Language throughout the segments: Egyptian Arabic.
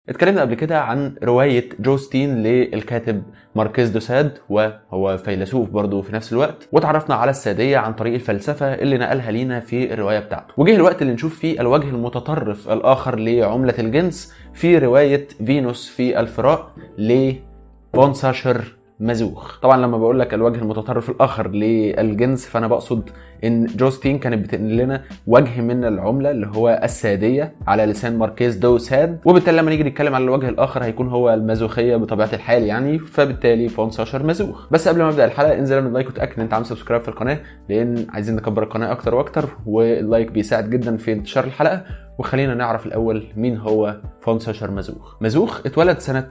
اتكلمنا قبل كده عن رواية جوستين للكاتب ماركيز دو ساد وهو فيلسوف برضه في نفس الوقت وتعرفنا على السادية عن طريق الفلسفة اللي نقلها لينا في الرواية بتاعته وجه الوقت اللي نشوف فيه الوجه المتطرف الآخر لعملة الجنس في رواية فينوس في الفراء لفون ساشر مزوخ طبعا لما بقول لك الوجه المتطرف الاخر للجنس فانا بقصد ان جوستين كانت بتنقل لنا وجه من العمله اللي هو الساديه على لسان ماركيز دو ساد وبالتالي لما نيجي نتكلم على الوجه الاخر هيكون هو المازوخيه بطبيعه الحال يعني فبالتالي فون ساشر مزوخ بس قبل ما ابدا الحلقه انزل اعمل لايك وتاكد ان انت عامل سبسكرايب في القناه لان عايزين نكبر القناه اكتر واكتر واللايك بيساعد جدا في انتشار الحلقه وخلينا نعرف الاول مين هو فون ساشر مزوخ مزوخ اتولد سنه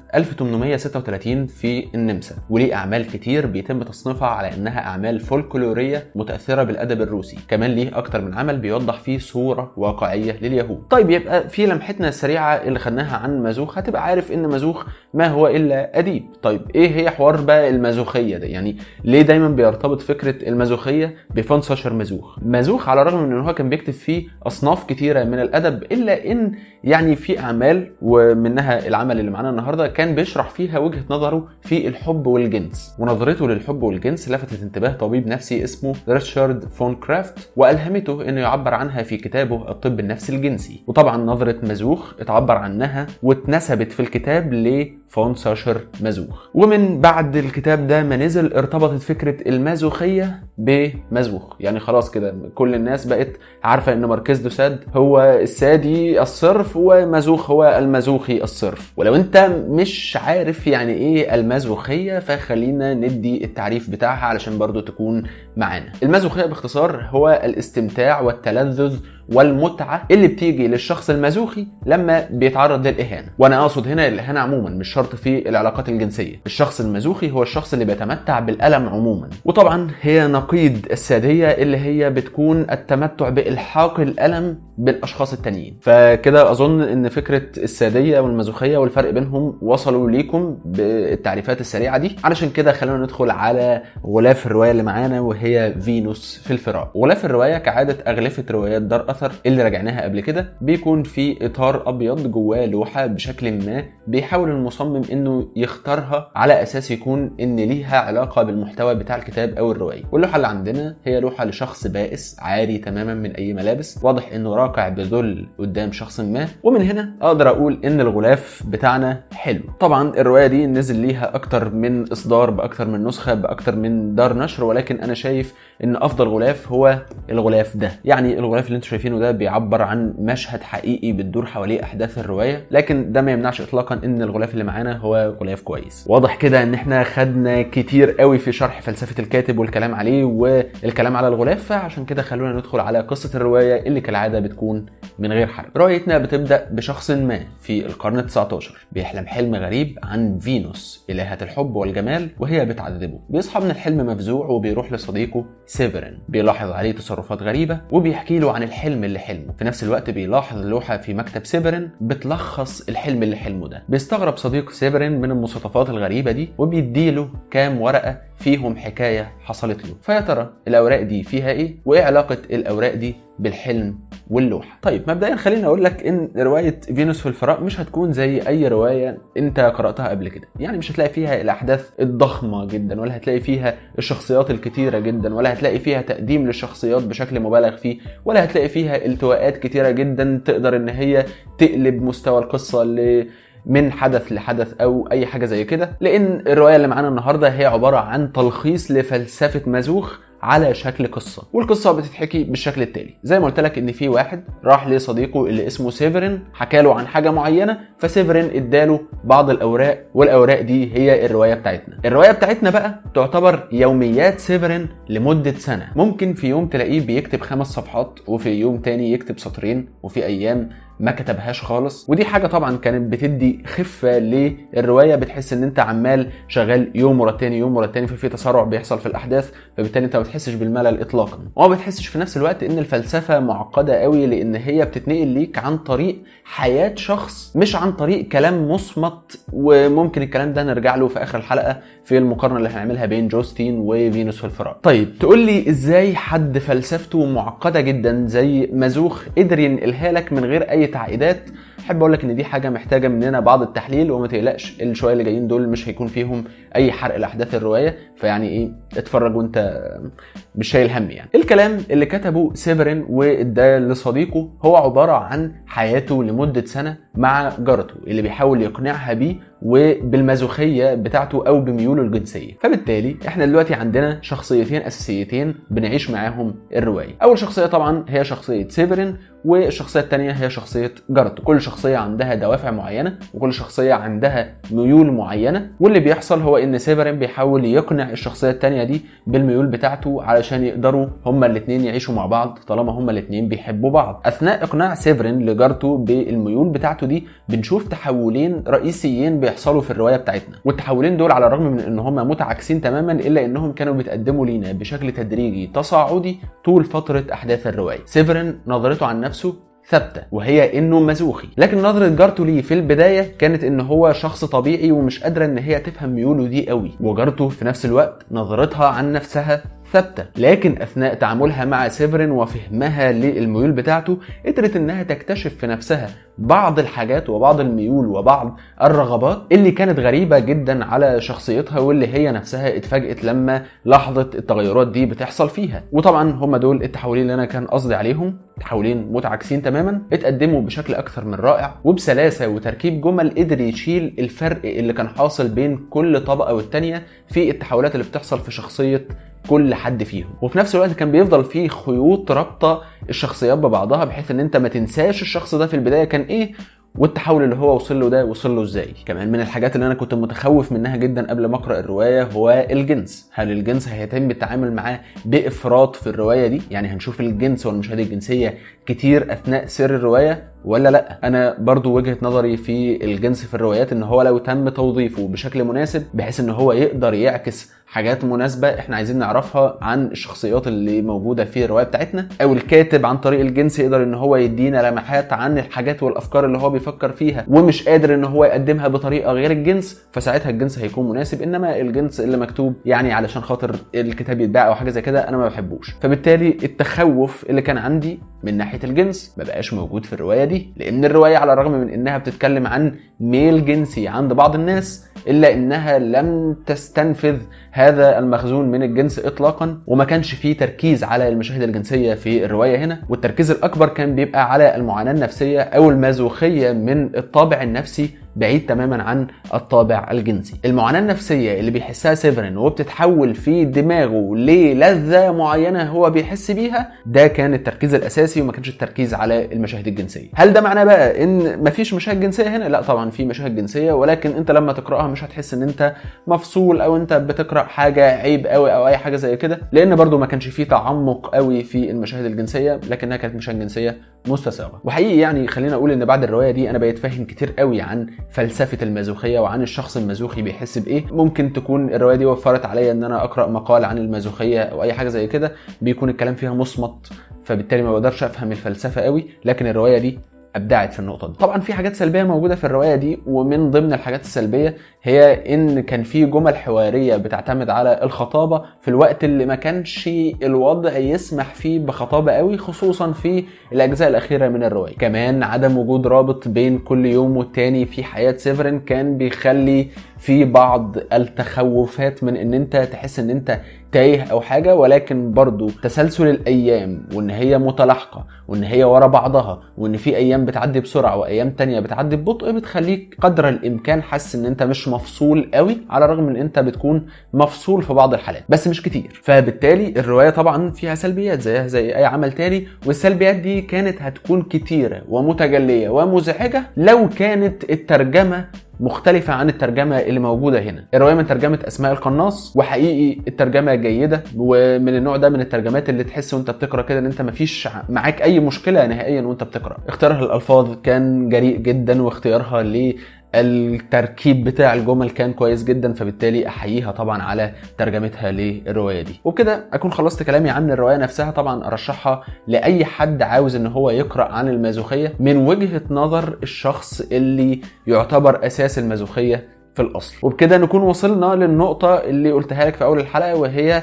1836 في النمسا وليه اعمال كتير بيتم تصنيفها على انها اعمال فولكلوريه متاثره بالادب الروسي كمان ليه اكتر من عمل بيوضح فيه صوره واقعيه لليهود طيب يبقى في لمحتنا السريعه اللي خدناها عن مزوخ هتبقى عارف ان مزوخ ما هو الا اديب طيب ايه هي حوار بقى المازوخيه ده يعني ليه دايما بيرتبط فكره المازوخيه بفون ساشر مزوخ مزوخ على الرغم من ان هو كان بيكتب فيه اصناف كتيره من الادب الا ان يعني في اعمال ومنها العمل اللي معانا النهارده كان بيشرح فيها وجهه نظره في الحب والجنس ونظرته للحب والجنس لفتت انتباه طبيب نفسي اسمه ريتشارد فون كرافت والهمته انه يعبر عنها في كتابه الطب النفسي الجنسي وطبعا نظره مزوخ اتعبر عنها واتنسبت في الكتاب لفون ساشر مزوخ ومن بعد الكتاب ده ما نزل ارتبطت فكره المازوخيه بمزوخ يعني خلاص كده كل الناس بقت عارفه ان ماركيز دو ساد هو السادي الصرف ومزوخ هو المزوخي الصرف ولو انت مش عارف يعني ايه المازوخيه فخلينا ندي التعريف بتاعها علشان برضو تكون معانا المازوخيه باختصار هو الاستمتاع والتلذذ والمتعه اللي بتيجي للشخص المازوخي لما بيتعرض للاهانه وانا اقصد هنا الاهانه عموما مش شرط في العلاقات الجنسيه الشخص المازوخي هو الشخص اللي بيتمتع بالالم عموما وطبعا هي نقيض الساديه اللي هي بتكون التمتع بالحاق الالم بالاشخاص التانيين فكده اظن ان فكره الساديه والمازوخيه والفرق بينهم وصلوا ليكم بالتعريفات السريعه دي علشان كده خلونا ندخل على غلاف الروايه اللي معانا وهي فينوس في الفراق غلاف الروايه كعاده اغلفه روايات دار اثر اللي راجعناها قبل كده بيكون في اطار ابيض جواه لوحه بشكل ما بيحاول المصمم انه يختارها على اساس يكون ان ليها علاقه بالمحتوى بتاع الكتاب او الروايه واللوحه اللي عندنا هي لوحه لشخص بائس عاري تماما من اي ملابس واضح انه راكع بذل قدام شخص ما ومن هنا اقدر اقول ان الغلاف بتاعنا حلو طبعا الروايه دي نزل ليها اكتر من اصدار باكتر من نسخه باكتر من دار نشر ولكن انا شايف ان افضل غلاف هو الغلاف ده يعني الغلاف اللي انتم شايفينه ده بيعبر عن مشهد حقيقي بتدور حواليه احداث الروايه لكن ده ما يمنعش اطلاقا ان الغلاف اللي معانا هو غلاف كويس واضح كده ان احنا خدنا كتير قوي في شرح فلسفه الكاتب والكلام عليه والكلام على الغلاف فعشان كده خلونا ندخل على قصه الروايه اللي كالعاده بتكون من غير حرق روايتنا بتبدا بشخص ما في القرن 19 بيحلم حلم غريب عن فينوس الهه الحب والجمال وهي بتعذبه بيصحى من الحلم مفزوع وبيروح لصديقه سيفرين بيلاحظ عليه تصرفات غريبه وبيحكي له عن الحلم اللي حلمه في نفس الوقت بيلاحظ لوحه في مكتب سيفرين بتلخص الحلم اللي حلمه ده بيستغرب صديق سيفرين من المصطلحات الغريبه دي وبيديله كام ورقه فيهم حكايه حصلت له فيا ترى الاوراق دي فيها ايه وايه علاقه الاوراق دي بالحلم واللوحه طيب مبدئيا خليني اقول لك ان روايه فينوس في الفراء مش هتكون زي اي روايه انت قراتها قبل كده يعني مش هتلاقي فيها الاحداث الضخمه جدا ولا هتلاقي فيها الشخصيات الكتيره جدا ولا هتلاقي فيها تقديم للشخصيات بشكل مبالغ فيه ولا هتلاقي فيها التواءات كتيره جدا تقدر ان هي تقلب مستوى القصه ل من حدث لحدث او اي حاجه زي كده لان الروايه اللي معانا النهارده هي عباره عن تلخيص لفلسفه مازوخ على شكل قصه والقصه بتتحكي بالشكل التالي زي ما قلت لك ان في واحد راح لصديقه اللي اسمه سيفرين حكى له عن حاجه معينه فسيفرين اداله بعض الاوراق والاوراق دي هي الروايه بتاعتنا الروايه بتاعتنا بقى تعتبر يوميات سيفرين لمده سنه ممكن في يوم تلاقيه بيكتب خمس صفحات وفي يوم تاني يكتب سطرين وفي ايام ما كتبهاش خالص ودي حاجه طبعا كانت بتدي خفه للروايه بتحس ان انت عمال شغال يوم ورا التاني يوم ورا التاني ففي تسارع بيحصل في الاحداث فبالتالي انت ما بتحسش بالملل اطلاقا وما بتحسش في نفس الوقت ان الفلسفه معقده قوي لان هي بتتنقل ليك عن طريق حياه شخص مش عن طريق كلام مصمت وممكن الكلام ده نرجع له في اخر الحلقه في المقارنه اللي هنعملها بين جوستين وفينوس في الفراغ طيب تقول لي ازاي حد فلسفته معقده جدا زي مازوخ قدر ينقلها لك من غير اي شويه عائدات احب اقول لك ان دي حاجه محتاجه مننا بعض التحليل وما تقلقش الشويه اللي جايين دول مش هيكون فيهم اي حرق لاحداث الروايه فيعني ايه اتفرج وانت مش شايل هم يعني الكلام اللي كتبه سيفرين واداه لصديقه هو عباره عن حياته لمده سنه مع جارته اللي بيحاول يقنعها بيه وبالمازوخيه بتاعته او بميوله الجنسيه فبالتالي احنا دلوقتي عندنا شخصيتين اساسيتين بنعيش معاهم الروايه اول شخصيه طبعا هي شخصيه سيفرين والشخصيه الثانيه هي شخصيه جارته كل شخصيه عندها دوافع معينه وكل شخصيه عندها ميول معينه واللي بيحصل هو ان سيفرين بيحاول يقنع الشخصيه الثانيه دي بالميول بتاعته علشان يقدروا هما الاثنين يعيشوا مع بعض طالما هما الاثنين بيحبوا بعض اثناء اقناع سيفرين لجارته بالميول بتاعته دي بنشوف تحولين رئيسيين بيحصلوا في الروايه بتاعتنا والتحولين دول على الرغم من ان هم متعاكسين تماما الا انهم كانوا بيتقدموا لينا بشكل تدريجي تصاعدي طول فتره احداث الروايه سيفرين نظرته عن نفسه ثابته وهي انه مزوخي لكن نظره جارته ليه في البدايه كانت ان هو شخص طبيعي ومش قادره ان هي تفهم ميوله دي قوي وجارته في نفس الوقت نظرتها عن نفسها ثابته لكن اثناء تعاملها مع سيفرين وفهمها للميول بتاعته قدرت انها تكتشف في نفسها بعض الحاجات وبعض الميول وبعض الرغبات اللي كانت غريبه جدا على شخصيتها واللي هي نفسها اتفاجئت لما لاحظت التغيرات دي بتحصل فيها وطبعا هم دول التحولين اللي انا كان قصدي عليهم تحولين متعاكسين تماما اتقدموا بشكل اكثر من رائع وبسلاسه وتركيب جمل قدر يشيل الفرق اللي كان حاصل بين كل طبقه والتانيه في التحولات اللي بتحصل في شخصيه كل حد فيهم وفي نفس الوقت كان بيفضل فيه خيوط رابطه الشخصيات ببعضها بحيث ان انت ما تنساش الشخص ده في البدايه كان ايه والتحول اللي هو وصل له ده وصل له ازاي كمان من الحاجات اللي انا كنت متخوف منها جدا قبل ما اقرا الروايه هو الجنس هل الجنس هيتم التعامل معاه بافراط في الروايه دي يعني هنشوف الجنس والمشاهد الجنسيه كتير اثناء سير الروايه ولا لا انا برضو وجهه نظري في الجنس في الروايات ان هو لو تم توظيفه بشكل مناسب بحيث ان هو يقدر يعكس حاجات مناسبة احنا عايزين نعرفها عن الشخصيات اللي موجودة في الرواية بتاعتنا او الكاتب عن طريق الجنس يقدر ان هو يدينا لمحات عن الحاجات والافكار اللي هو بيفكر فيها ومش قادر ان هو يقدمها بطريقة غير الجنس فساعتها الجنس هيكون مناسب انما الجنس اللي مكتوب يعني علشان خاطر الكتاب يتباع او حاجة زي كده انا ما بحبوش فبالتالي التخوف اللي كان عندي من ناحية الجنس ما بقاش موجود في الرواية دي لان الرواية على الرغم من انها بتتكلم عن ميل جنسي عند بعض الناس الا انها لم تستنفذ هذا المخزون من الجنس اطلاقا وما كانش فيه تركيز على المشاهد الجنسيه في الروايه هنا والتركيز الاكبر كان بيبقى على المعاناه النفسيه او المازوخيه من الطابع النفسي بعيد تماما عن الطابع الجنسي المعاناة النفسية اللي بيحسها سيفرين وبتتحول في دماغه للذة معينة هو بيحس بيها ده كان التركيز الأساسي وما كانش التركيز على المشاهد الجنسية هل ده معناه بقى ان مفيش مشاهد جنسية هنا لا طبعا في مشاهد جنسية ولكن انت لما تقرأها مش هتحس ان انت مفصول او انت بتقرأ حاجة عيب قوي او اي حاجة زي كده لان برضو ما كانش فيه تعمق قوي في المشاهد الجنسية لكنها كانت مشاهد جنسية مستساغة وحقيقي يعني خلينا اقول ان بعد الرواية دي انا بقيت فاهم كتير قوي عن فلسفه المازوخيه وعن الشخص المازوخي بيحس بايه ممكن تكون الروايه دي وفرت عليا ان انا اقرا مقال عن المازوخيه او اي حاجه زي كده بيكون الكلام فيها مصمت فبالتالي ما بقدرش افهم الفلسفه قوي لكن الروايه دي ابدعت في النقطه دي طبعا في حاجات سلبيه موجوده في الروايه دي ومن ضمن الحاجات السلبيه هي ان كان في جمل حواريه بتعتمد على الخطابه في الوقت اللي ما كانش الوضع يسمح فيه بخطابه قوي خصوصا في الاجزاء الاخيره من الروايه كمان عدم وجود رابط بين كل يوم والتاني في حياه سيفرين كان بيخلي في بعض التخوفات من ان انت تحس ان انت تايه او حاجه ولكن برضو تسلسل الايام وان هي متلاحقه وان هي ورا بعضها وان في ايام بتعدي بسرعه وايام تانية بتعدي ببطء بتخليك قدر الامكان حاسس ان انت مش مفصول قوي على الرغم من ان انت بتكون مفصول في بعض الحالات بس مش كتير فبالتالي الروايه طبعا فيها سلبيات زيها زي اي عمل تاني والسلبيات دي كانت هتكون كتيره ومتجليه ومزعجه لو كانت الترجمه مختلفة عن الترجمة اللي موجودة هنا الرواية من ترجمة أسماء القناص وحقيقي الترجمة جيدة ومن النوع ده من الترجمات اللي تحس وانت بتقرا كده ان انت مفيش معاك اي مشكلة نهائيا وانت بتقرا اختيارها للألفاظ كان جريء جدا واختيارها ل التركيب بتاع الجمل كان كويس جدا فبالتالي احييها طبعا على ترجمتها للروايه دي وبكده اكون خلصت كلامي عن الروايه نفسها طبعا ارشحها لاي حد عاوز ان هو يقرا عن المازوخيه من وجهه نظر الشخص اللي يعتبر اساس المازوخيه في الاصل وبكده نكون وصلنا للنقطه اللي قلتها لك في اول الحلقه وهي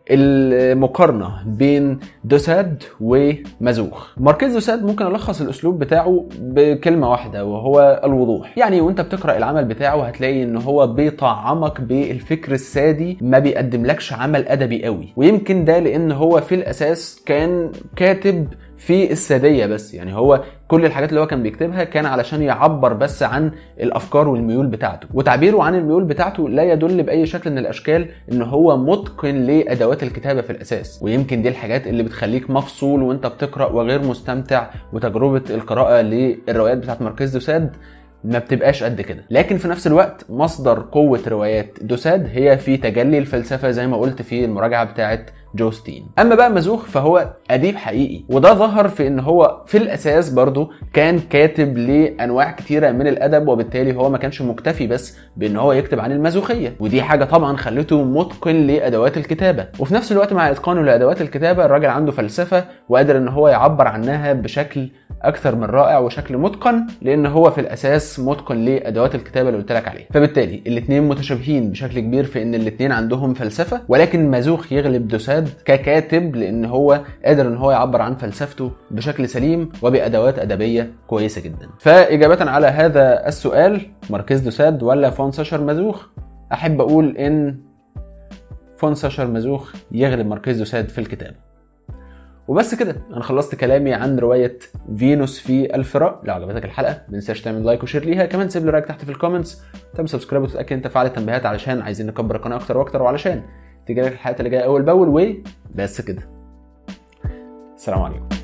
المقارنه بين دوساد ومازوخ ماركيز دوساد ممكن الخص الاسلوب بتاعه بكلمه واحده وهو الوضوح يعني وانت بتقرا العمل بتاعه هتلاقي ان هو بيطعمك بالفكر السادي ما بيقدملكش عمل ادبي قوي ويمكن ده لان هو في الاساس كان كاتب في الساديه بس يعني هو كل الحاجات اللي هو كان بيكتبها كان علشان يعبر بس عن الافكار والميول بتاعته وتعبيره عن الميول بتاعته لا يدل باي شكل من الاشكال ان هو متقن لادوات الكتابه في الاساس ويمكن دي الحاجات اللي بتخليك مفصول وانت بتقرا وغير مستمتع وتجربه القراءه للروايات بتاعت ماركيز دوساد ما بتبقاش قد كده لكن في نفس الوقت مصدر قوة روايات دوساد هي في تجلي الفلسفة زي ما قلت في المراجعة بتاعت جوستين اما بقى مازوخ فهو اديب حقيقي وده ظهر في ان هو في الاساس برضو كان كاتب لانواع كتيره من الادب وبالتالي هو ما كانش مكتفي بس بان هو يكتب عن المازوخيه ودي حاجه طبعا خلته متقن لادوات الكتابه وفي نفس الوقت مع اتقانه لادوات الكتابه الراجل عنده فلسفه وقادر ان هو يعبر عنها بشكل اكثر من رائع وشكل متقن لان هو في الاساس متقن لادوات الكتابه اللي قلت لك عليها فبالتالي الاثنين متشابهين بشكل كبير في ان الاثنين عندهم فلسفه ولكن مازوخ يغلب دوساد ككاتب لان هو قادر ان هو يعبر عن فلسفته بشكل سليم وبادوات ادبيه كويسه جدا فاجابه على هذا السؤال ماركيز دوساد ولا فون ساشر مازوخ احب اقول ان فون ساشر مازوخ يغلب ماركيز دوساد في الكتابه وبس كده انا خلصت كلامي عن روايه فينوس في الفراق لو عجبتك الحلقه ما تنساش تعمل لايك وشير ليها كمان سيب لي رايك تحت في الكومنتس تعمل سبسكرايب وتتاكد انت فعل التنبيهات علشان عايزين نكبر القناه اكتر واكتر وعلشان تيجي لك الحلقات اللي جايه اول باول وبس كده السلام عليكم